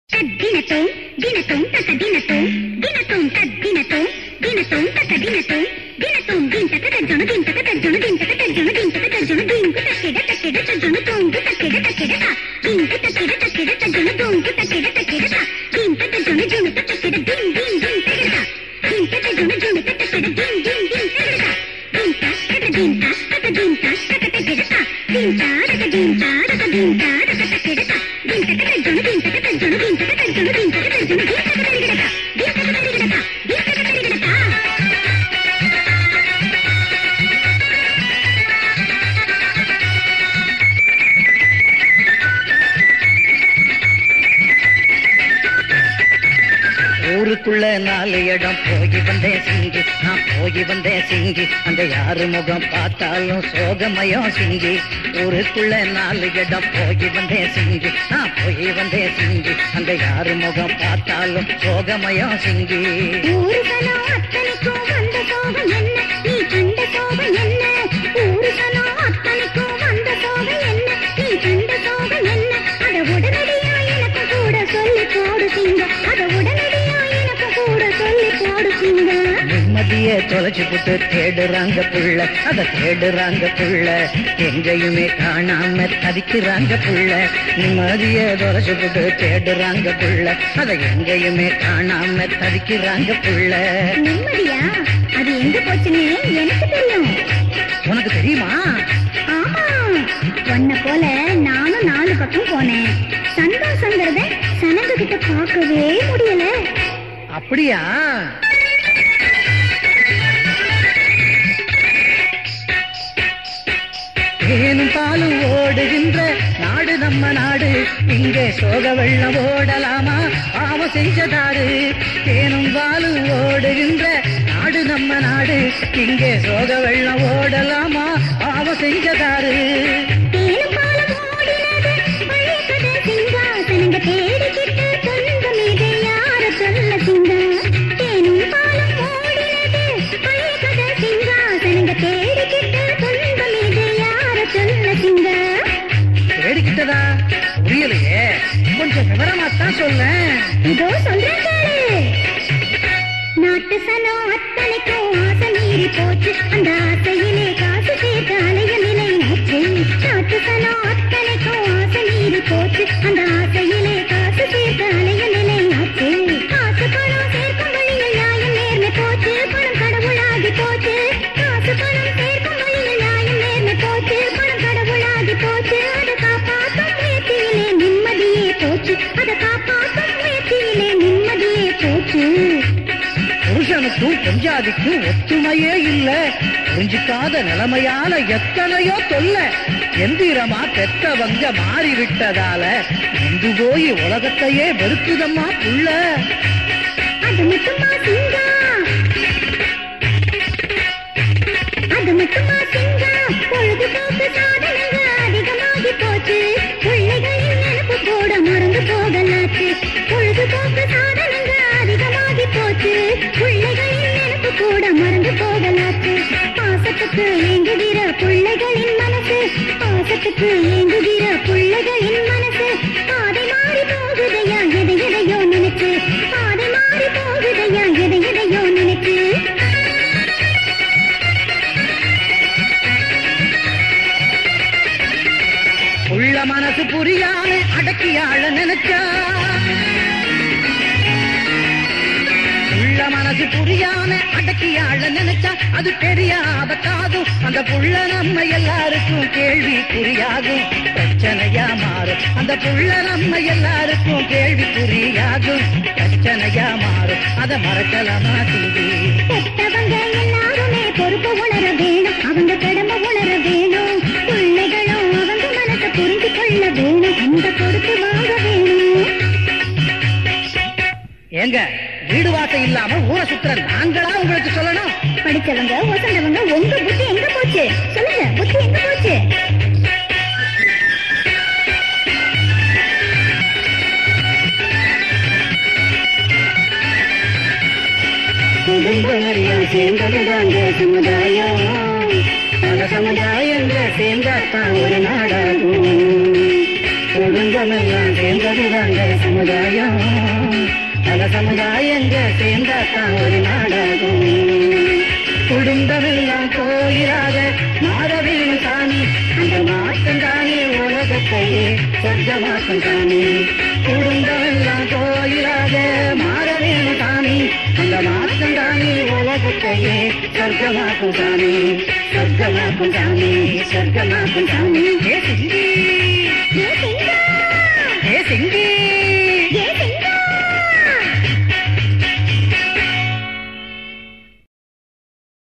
தினத்தோம் தினத்தோம் தக்க தினத்தோம் தினத்தோம் தத் தினத்தோம் தினத்தோம் தக்க தினத்தோம் தினத்தோம் தீன் தக்க தஜ்ஜன தீன் தக்க தஜ்ஜன தீன் தக்க தஜ்ஜன தீன் தக்க தஜ்ஜன தீன் கு தக்கிட தக்கிட தஜ்ஜன தோம் கு தக்கிட தக்கிட தா தீன் கு தக்கிட தக்கிட தஜ்ஜன தோம் கு தக்கிட தக்கிட தா தீன் கு தஜ்ஜன ஜுனு கு தக்கிட தீன் தீன் தீன் தக்கிட தா தீன் கு தஜ்ஜன ஜுனு கு தக்கிட தீன் தீன் தீன் தக்கிட தா தீன் தா தக்க தீன் தா தக்க தீன் தா தக்க தக்கிட தா தீன் தா தக்க தீன் தா தக்க தீன் தா தக்க தக்கிட தா தீன் தக்க தஜ்ஜன தீன் தக்க தஜ்ஜன தீன் தக்க தஜ்ஜன தீன் தக்க தஜ்ஜன தீன் தக்க தரிகிட தா தீன் தக்க தரிகிட தா தீன் தக்க தரிகிட தா ஊருக்குள்ள நாலு இடம் போய் வந்தேன் சிங்கி நான் போய் வந்தேன் சிங்கி அந்த யாரு முகம் பார்த்தாலும் சோகமயம் சிங்கி ஊருக்குள்ள நாலு இடம் போய் வந்தேன் சிங்கி நான் போய் வந்தேன் சிங்கி அந்த யாரு முகம் பார்த்தாலும் சோகமயம் சிங்கி ஊருகனோ அத்தனைக்கும் வந்த சோகம் என்ன நீ கண்ட சோகம் என்ன ஊருகனோ அத்தனைக்கும் வந்த சோகம் என்ன நீ கண்ட சோகம் என்ன அத உடனடியா எனக்கு கூட சொல்லி போடு சிங்க அத உடனடியா எனக்கு கூட சொல்லி போடு சிங்க நிம்மதிய தொலைச்சு புட்டு தேடுறாங்க புள்ள அத தேடுறாங்க புள்ள எங்கேயுமே காணாம தவிக்கிறாங்க புள்ள நிம்மதிய தொலைச்சு புட்டு தேடுறாங்க புள்ள அத எங்கேயுமே காணாம தவிக்கிறாங்க புள்ள நிம்மதியா அது எங்க போச்சுன்னு எனக்கு தெரியும் உனக்கு தெரியுமா ஆமா உன்னை போல நானும் நாலு பக்கம் போனேன் சந்தோஷங்கிறத சனங்க கிட்ட பார்க்கவே முடியல அப்படியா தேனும் பாலும் ஓடுகின்ற நாடு நம்ம நாடு இங்கே சோக வெள்ளம் ஓடலாமா பாவம் செஞ்சதாரு தேனும் பாலும் ஓடுகின்ற நாடு நம்ம நாடு இங்கே சோக வெள்ளம் ஓடலாமா பாவம் செஞ்சதாரு தேனும் பாலும் ஓடினது பழைய கதை சிங்காசனங்க தேடிக்கிட்டு துன்பம் இது யார சொல்ல சிங்கா தேனும் பாலும் ஓடினது பழைய கதை சிங்காசனங்க தேடிக்கிட்டு துன்பம் இது யார சொல்ல சிங்கா தேடிக்கிட்டதா புரியலையே கொஞ்சம் விவரமா தான் சொல்லேன் இதோ சொல்றேன் கேளு நாட்டு சனம் அத்தனைக்கும் ஆசை மீறி போச்சு அந்த ஆசையிலே காசு சேர்த்து அலைய நிலை நாச்சு நாட்டு சனம் அத்தனைக்கும் ஆசை மீறி போச்சு அந்த ஆசையிலே காசு சேர்த்து அலைய நிலை நாச்சு காசு பணம் சேர்க்கும் வழியில் நியாயம் நேர்மை போச்சு பணம் கடவுளாகி போச்சு காசு பணம் சேர்க்கும் வழியில் நியாயம் நேர்மை போச்சு பணம் கடவுளாகி போச்சு அதை காப்பாற்றும் முயற்சியிலே நிம்மதியே போச்சு அதை காப்பாற்றும் முயற்சியிலே நிம்மதியே போச்சு புருஷனுக்கும் பொஞ்சாதிக்கும் ஒத்துமையே இல்ல புரிஞ்சுக்காத நிலைமையால எத்தனையோ தொல்ல எந்திரமா பெத்தவங்க மாறி விட்டதால இந்து போய் உலகத்தையே வெறுக்குதம்மா புள்ள அது மட்டுமா சிங்கா அது மட்டுமா சிங்கா பொழுதுபோக்கு சாதனைங்க அதிகமாகி போச்சு பிள்ளைகளின் நினைப்பு கூட மறந்து போகலாச்சு பொழுதுபோக்கு சாதனைங்க அதிகமாகி போச்சு பிள்ளைகளின் நினைப்பு கூட மறந்து போகலாச்சு பாசத்துக்கு ஏங்குகிற பிள்ளைகளின் மனசு பாசத்துக்கு ஏங்குகிற பிள்ளைகளின் மனசு பாதை மாறி போகுதையா எதை எதையோ நினைச்சு பாதை மாறி போகுதையா எதை எதையோ நினைச்சு உள்ள மனசு புரியாம அடக்கியாள நினைச்சா உள்ள மனசு புரியாம அடக்கியாள நினைச்சா அது தெரியாத காதும் அந்த புள்ள நம்ம எல்லாருக்கும் கேள்வி புரியாகும் பிரச்சனையா மாறும் அந்த புள்ள நம்ம எல்லாருக்கும் கேள்வி புரியாகும் பிரச்சனையா மாறும் அதை மறக்கலாமா சிந்தி பெத்தவங்க எல்லாருமே பொறுப்பு உணர வேணும் அவங்க கடமை உணர வேணும் பிள்ளைகளும் அவங்க மனசை புரிந்து கொள்ள வேணும் அந்த பொறுப்பு வாங்க வேணும் ஏங்க வீடு வாசம் இல்லாம ஊரை சுத்துற நாங்களா உங்களுக்கு சொல்லணும் படிச்சவங்க ஒசந்தவங்க உங்க புத்தி எங்க போச்சு சொல்லுங்க புத்தி எங்க போச்சு குடும்பம் எல்லாம் சேர்ந்ததுதாங்க சமுதாயம் பல சமுதாயங்க சேர்ந்தாத்தான் ஒரு நாடாகும் குடும்பமெல்லாம் சேர்ந்ததுதாங்க சமுதாயம் பல சமுதாயங்க சேர்ந்தாத்தான் ஒரு நாடாகும் குடும்பமெல்லாம் கோயிலாக மாற வேணும் சாமி அந்த மாற்றம் தானே உலகத்தையே சொர்க்கமாக்கும் சாமி குடும்பமெல்லாம் கோயிலாக மாற வேணும் சாமி அந்த மாற்றம் தானே உலகத்தையே சொர்க்கமாக்கும் சாமி சொர்க்கமாக்கும் சாமி சொர்க்கமாக்கும் சாமி ஏ சிந்தி